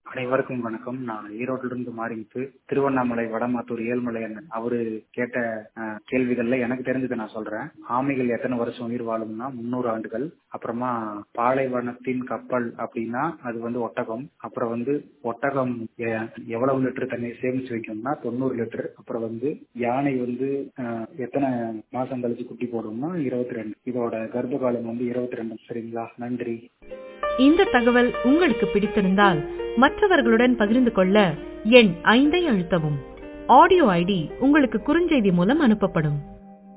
அனைவருக்கும் வணக்கம் நான் ஈரோட்டில இருந்து மாறிட்டு திருவண்ணாமலை வடமாத்தூர் ஏழ்மலை அண்ணன் அவரு கேட்ட அஹ், கேள்விகள்ல எனக்கு தெரிஞ்சதை நான் சொல்றேன் ஆமைகள் எத்தனை வருஷம் உயிர் வாழும்னா முன்னூறு ஆண்டுகள் அப்புறமா பாலைவனத்தின் கப்பல் அப்படின்னா அது வந்து ஒட்டகம் அப்புறம் வந்து ஒட்டகம் எ- எவ்வளவு லிட்டர் தண்ணி சேமிச்சு வைக்கும்னா தொண்ணூறு லிட்டர் அப்புறம் வந்து யானை வந்து அஹ், எத்தனை மாசம் கழிச்சு குட்டி போடும்னா இருபத்தி ரெண்டு இதோட கர்ப்ப காலம் வந்து இருபத்தி ரெண்டு சரிங்களா நன்றி இந்த தகவல் உங்களுக்கு பிடித்திருந்தால் மற்றவர்களுடன் பகிர்ந்து கொள்ள எண் ஐந்தை அழுத்தவும் ஆடியோ ஐடி உங்களுக்கு குறுஞ்செய்தி மூலம் அனுப்பப்படும்